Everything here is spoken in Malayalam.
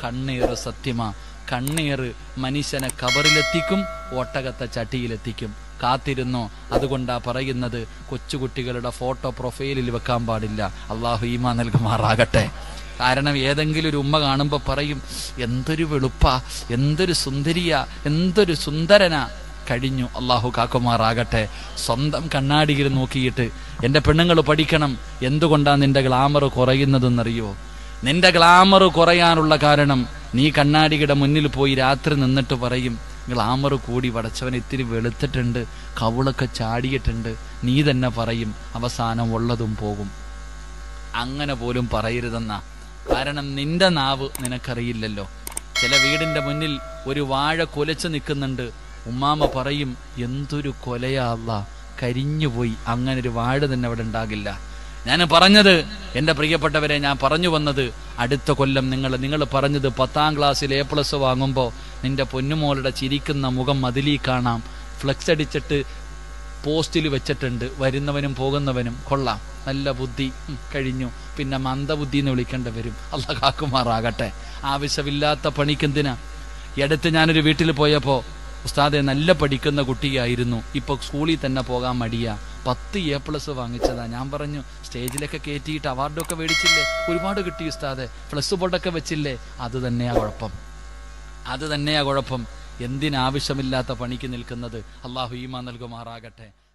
കണ്ണീർ സത്യമാ കണ്ണീർ മനുഷ്യനെ കബറിലെത്തിക്കും ഒട്ടകത്തെ ചട്ടിയിലെത്തിക്കും കാത്തിരുന്നോ അതുകൊണ്ടാ പറയുന്നത് കൊച്ചുകുട്ടികളുടെ ഫോട്ടോ പ്രൊഫൈലിൽ വെക്കാൻ പാടില്ല അള്ളാഹു ഈമ നൽകുമാറാകട്ടെ കാരണം ഏതെങ്കിലും ഒരു ഉമ്മ കാണുമ്പോൾ പറയും എന്തൊരു വെളുപ്പാ എന്തൊരു സുന്ദരിയാ എന്തൊരു സുന്ദരനാ കഴിഞ്ഞു അള്ളാഹു കാക്കുമാറാകട്ടെ സ്വന്തം കണ്ണാടിയിൽ നോക്കിയിട്ട് എൻ്റെ പെണ്ണുങ്ങൾ പഠിക്കണം എന്തുകൊണ്ടാ നിന്റെ ഗ്ലാമർ കുറയുന്നതെന്നറിയോ നിന്റെ ഗ്ലാമർ കുറയാനുള്ള കാരണം നീ കണ്ണാടിയുടെ മുന്നിൽ പോയി രാത്രി നിന്നിട്ട് പറയും ഗ്ലാമർ കൂടി പടച്ചവൻ ഇത്തിരി വെളുത്തിട്ടുണ്ട് കവിളൊക്കെ ചാടിയിട്ടുണ്ട് നീ തന്നെ പറയും അവസാനം ഉള്ളതും പോകും അങ്ങനെ പോലും പറയരുതെന്ന കാരണം നിന്റെ നാവ് നിനക്കറിയില്ലല്ലോ ചില വീടിന്റെ മുന്നിൽ ഒരു വാഴ കുലച്ചു നിൽക്കുന്നുണ്ട് ഉമ്മാമ പറയും എന്തൊരു കൊലയാ അല്ല കരിഞ്ഞുപോയി അങ്ങനെ ഒരു വാഴ തന്നെ അവിടെ ഉണ്ടാകില്ല ഞാൻ പറഞ്ഞത് എൻ്റെ പ്രിയപ്പെട്ടവരെ ഞാൻ പറഞ്ഞു വന്നത് അടുത്ത കൊല്ലം നിങ്ങൾ നിങ്ങൾ പറഞ്ഞത് പത്താം ക്ലാസ്സിൽ എ പ്ലസ് വാങ്ങുമ്പോൾ നിന്റെ പൊന്നുമോളുടെ ചിരിക്കുന്ന മുഖം മതിലീ കാണാം ഫ്ലെക്സ് അടിച്ചിട്ട് പോസ്റ്റിൽ വെച്ചിട്ടുണ്ട് വരുന്നവനും പോകുന്നവനും കൊള്ളാം നല്ല ബുദ്ധി ഉം, കഴിഞ്ഞു പിന്നെ മന്ദബുദ്ധി എന്ന് വിളിക്കേണ്ടി വരും അല്ല കാക്കുമാറാകട്ടെ ആവശ്യമില്ലാത്ത പണിക്കെന്തിനാ ഈ അടുത്ത് ഞാനൊരു വീട്ടിൽ പോയപ്പോൾ ഉസ്താദെ നല്ല പഠിക്കുന്ന കുട്ടിയായിരുന്നു ഇപ്പൊ സ്കൂളിൽ തന്നെ പോകാൻ മടിയാ പത്ത് എ പ്ലസ് വാങ്ങിച്ചതാ ഞാൻ പറഞ്ഞു സ്റ്റേജിലൊക്കെ കയറ്റിയിട്ട് അവാർഡൊക്കെ മേടിച്ചില്ലേ ഒരുപാട് കിട്ടി ഉസ്താദെ പ്ലസ് ബോർഡൊക്കെ വെച്ചില്ലേ അത് തന്നെയാ കുഴപ്പം അത് തന്നെയാ കുഴപ്പം എന്തിനാവശ്യമില്ലാത്ത പണിക്ക് നിൽക്കുന്നത് അള്ളാഹു ഈമ നൽകുമാറാകട്ടെ